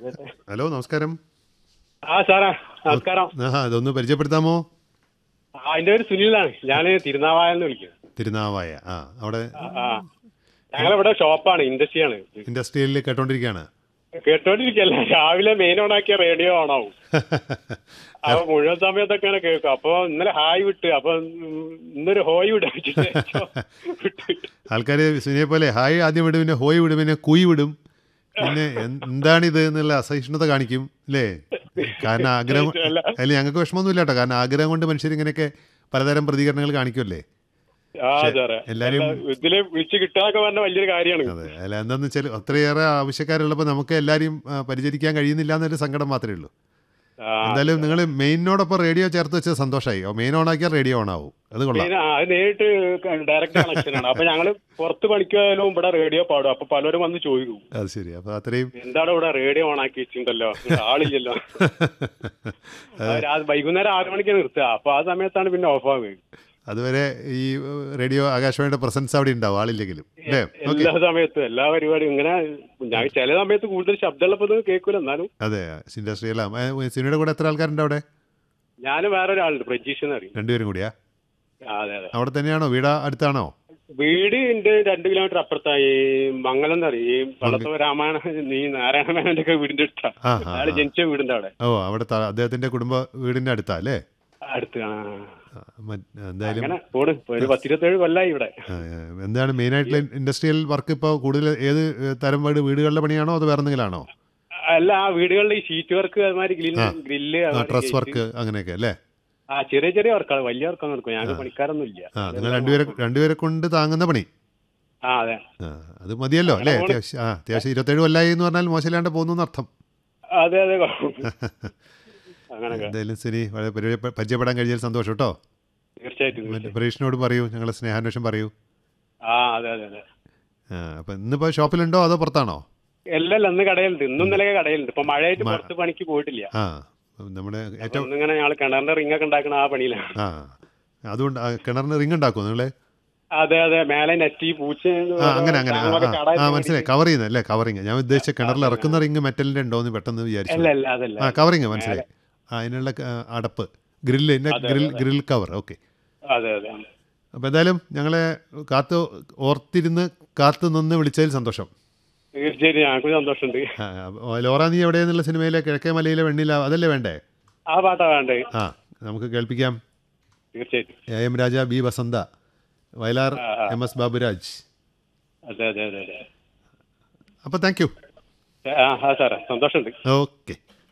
hello നമസ്കാരം ആ Sarah നമസ്കാരം ആഹാ ഇതൊന്ന് പരിചയപ്പെടുത്താമോ ആ എന്റെ പേര് സുനിലാണ് ഞാൻ തിരുനാവായെന്ന് വിളിക്കുന്നത് തിരുനാവായ ആ അവിടെ ആ, ആ ഞങ്ങളിവിടെ ഷോപ്പാണ് ഇൻഡസ്ട്രിയാണ് ഇൻഡസ്ട്രിയലിൽ കേട്ടോണ്ടിരിക്കുകയാണ് കേട്ടോണ്ടിരിക്കല്ല രാവിലെ മെയിൻ ഓൺ ആക്കിയ റേഡിയോ ഓണാവും അപ്പൊ മുഴുവൻ സമയത്തൊക്കെ ഇങ്ങനെ കേൾക്കും അപ്പൊ ഇന്നലെ ഹായ് വിട്ട് അപ്പൊ ഉം, ഇന്നൊരു ഹോയ് വിടാൻ വിട്ട് ആൾക്കാർ സുനിയെ പോലെ ഹായ് ആദ്യം വിടും പിന്നെ ഹോയ് വിടും പിന്നെ കുയി വിടും പിന്നെ എൻ- എന്താണിത് എന്നുള്ള അസഹിഷ്ണുത കാണിക്കും അല്ലേ കാരണം ആഗ്രഹം അല്ല ഞങ്ങൾക്ക് വിഷമമൊന്നുമില്ല കേട്ടോ കാരണം ആഗ്രഹം കൊണ്ട് മനുഷ്യർ ഇങ്ങനെയൊക്കെ പലതരം പ്രതികരണങ്ങൾ കാണിക്കുമല്ലേ ആ സാറേ എല്ലാരും- ഇതില് വിളിച്ച് കിട്ടാന്നൊക്കെ പറഞ്ഞ വലിയൊരു കാര്യമാണ് അതെ അല്ല എന്താണെന്ന് വെച്ചാൽ അത്രയേറെ ആവശ്യക്കാരുള്ളപ്പോൾ നമുക്ക് എല്ലാവരെയും ആ, പരിചരിക്കാൻ കഴിയുന്നില്ല എന്നൊരു സങ്കടം മാത്രമേ ഉള്ളൂ ആ, എന്തായാലും നിങ്ങൾ മെയിനോടൊപ്പം റേഡിയോ ചേർത്ത് വെച്ചത് സന്തോഷമായി മെയിൻ ഓൺ ആക്കിയാൽ റേഡിയോ ഓൺ ആവും അത് കൊള്ളാം പിന്നെ അത് നേരിട്ട് ഡയറക്റ്റ് കണക്ഷൻ ആണ് അപ്പൊ ഞങ്ങള് പുറത്ത് പണിക്കായാലും ഇവിടെ റേഡിയോ പാടും അപ്പൊ പലരും വന്ന് ചോദിക്കും അത് ശരി അപ്പോൾ അത്രയും എന്താണ് ഇവിടെ റേഡിയോ ഓൺ ആക്കി വെച്ചിട്ടുണ്ടല്ലോ ആളില്ലല്ലോ അത് രാ- വൈകുന്നേരം ആറു മണിക്ക് നിർത്തുക അപ്പൊ ആ സമയത്താണ് പിന്നെ ഓഫ് ആവുക അതുവരെ ഈ റേഡിയോ ആകാശവാണിയുടെ പ്രസൻസ് അവിടെ ഉണ്ടാവും ആളില്ലെങ്കിലും അല്ലേ ഓക്കെ എല്ലാ സമയത്തും എല്ലാ പരിപാടിയും ഇങ്ങനെ ഞാൻ ചില സമയത്ത് കൂടുതൽ ശബ്ദമുള്ളപ്പോ ഇത് കേൾക്കൂല എന്നാലും അതെ ഇൻഡസ്ട്രിയലാം സിനിമയുടെ കൂടെ എത്ര ആൾക്കാരുണ്ട് അവിടെ ഞാൻ വേറെ ഒരാളുണ്ട് പ്രജീഷ് എന്ന് അറിയും രണ്ടുപേരും കൂടിയാ ആ, അതെ അതെ അവിടെ തന്നെയാണോ വീടാ അടുത്താണോ വീട് ഉണ്ട് രണ്ട് കിലോമീറ്റർ അപ്പുറത്തായി മംഗലം എന്ന് പറയും ഈ വള്ളത്തോൾ രാമായണ നീ നാരായണ മേനന്റെ ഒക്കെ വീടിന്റെ അടുത്താ ആ, ആ, അയാൾ ജനിച്ച വീടിന്റെ അവിടെ ഓ അവിടെ ത- അദ്ദേഹത്തിന്റെ കുടുംബ വീടിന്റെ അടുത്താ അല്ലേ അടുത്ത് ആ ആ, മറ്റ്- എന്തായാലും അങ്ങനെ പോണ് ഇപ്പൊ ഒരു പത്തിരുപത്തേഴ് കൊല്ലായി ഇവിടെ ആ, ആ, എന്താണ് മെയിൻ ആയിട്ടുള്ള ഇൻഡസ്ട്രിയൽ വർക്ക് ഇപ്പോൾ കൂടുതൽ ഏത് തരം വീട് വീടുകളുടെ പണിയാണോ അതോ വേറെ എന്തെങ്കിലാണോ അല്ല ആ വീടുകളിൽ ഈ ഷീറ്റ് വർക്ക് അതുമാതിരി ഗ്രില്ല് ഗ്രില്ല് ഡ്രസ് വർക്ക് അങ്ങനെയൊക്കെ അല്ലേ ആ ചെറിയ ചെറിയ വർക്കാണ് വലിയ വർക്കൊന്നും എടുക്കും ഞങ്ങൾക്ക് പണിക്കാരൊന്നും ഇല്ല ആ നിങ്ങൾ രണ്ടുപേരെ രണ്ടുപേരെ കൊണ്ട് താങ്ങുന്ന പണി ആ അതെ ആ അത് മതിയല്ലോ അല്ലേ അത്യാവശ്യം ആ അത്യാവശ്യം ഇരുപത്തേഴ് കൊല്ലായി എന്ന് പറഞ്ഞാൽ മോശമില്ലാണ്ട് പോകുന്നു എന്നർത്ഥം അതെ അതെ അങ്ങനൊക്കെ എന്തായാലും സുനി വളരെ പരിചയ- പരിചയപ്പെടാൻ കഴിഞ്ഞാൽ സന്തോഷം കേട്ടോ തീർച്ചയായിട്ടും മറ്റേ പരീക്ഷനോട് പറയൂ ഞങ്ങളെ സ്നേഹാന്വേഷണം പറയൂ ആ അതെ അതെ അതെ ആ അപ്പം ഇന്നിപ്പോൾ ഷോപ്പിലുണ്ടോ അതോ പുറത്താണോ എല്ലാം അന്ന് കടയിലുണ്ട് ഇന്നും ഇന്നലെ കടയിലുണ്ട് ഇപ്പൊ മഴയായിട്ട് പുറത്ത് പണിക്ക് പോയിട്ടില്ല ആ നമ്മുടെ അപ്പൊ ഏറ്റവും ഇന്നിങ്ങനെ ഞങ്ങൾ കിണറിന്റെ റിംഗ് ഒക്കെ ഉണ്ടാക്കണ ആ പണിയിലാണ് ആ അതുകൊണ്ട് ആ കിണറിന് റിങ് ഉണ്ടാക്കുമോ നിങ്ങളെ അതെ അതെ മേലെ നെറ്റി പൂച്ച ആ അങ്ങനെ അങ്ങനെ ആ, സാധനങ്ങളൊക്കെ ആ, കടയിൽ ആ മനസ്സിലായി കവർ ചെയ്യുന്നത് അല്ലേ കവറിങ് ഞാൻ ഉദ്ദേശിച്ച കിണറിൽ ഇറക്കുന്ന റിങ് മെറ്റലിൻ്റെ ഉണ്ടോ എന്ന് പെട്ടെന്ന് വിചാരിച്ചു അല്ല അല്ല അതല്ല ആ കവറിങ് മനസ്സിലായി ആ അതിനുള്ള ആ, അടപ്പ് ഗ്രില്ല് എൻ്റെ ഗ്രിൽ ഗ്രിൽ കവർ ഓക്കെ അതെ അതെ അപ്പോൾ എന്തായാലും ഞങ്ങളെ കാത്ത് ഓർത്തിരുന്ന് കാത്തു നിന്ന് വിളിച്ചതിൽ സന്തോഷം തീർച്ചയായിട്ടും ഞങ്ങൾക്ക് സന്തോഷമുണ്ട് ആ, ആ, ലോറ നീ എവിടെയെന്നുള്ള സിനിമയിലെ കിഴക്കേ മലയിലെ വെണ്ണില അതല്ലേ വേണ്ടേ ആ പാട്ടാ വേണ്ടേ ആ നമുക്ക് കേൾപ്പിക്കാം തീർച്ചയായിട്ടും A M Raja B Vasantha Vayalar M S Baburaj അതെ അതെ അതെ അതെ അപ്പോൾ താങ്ക് യു ആ ആ സാറേ സന്തോഷമുണ്ട് ഓക്കെ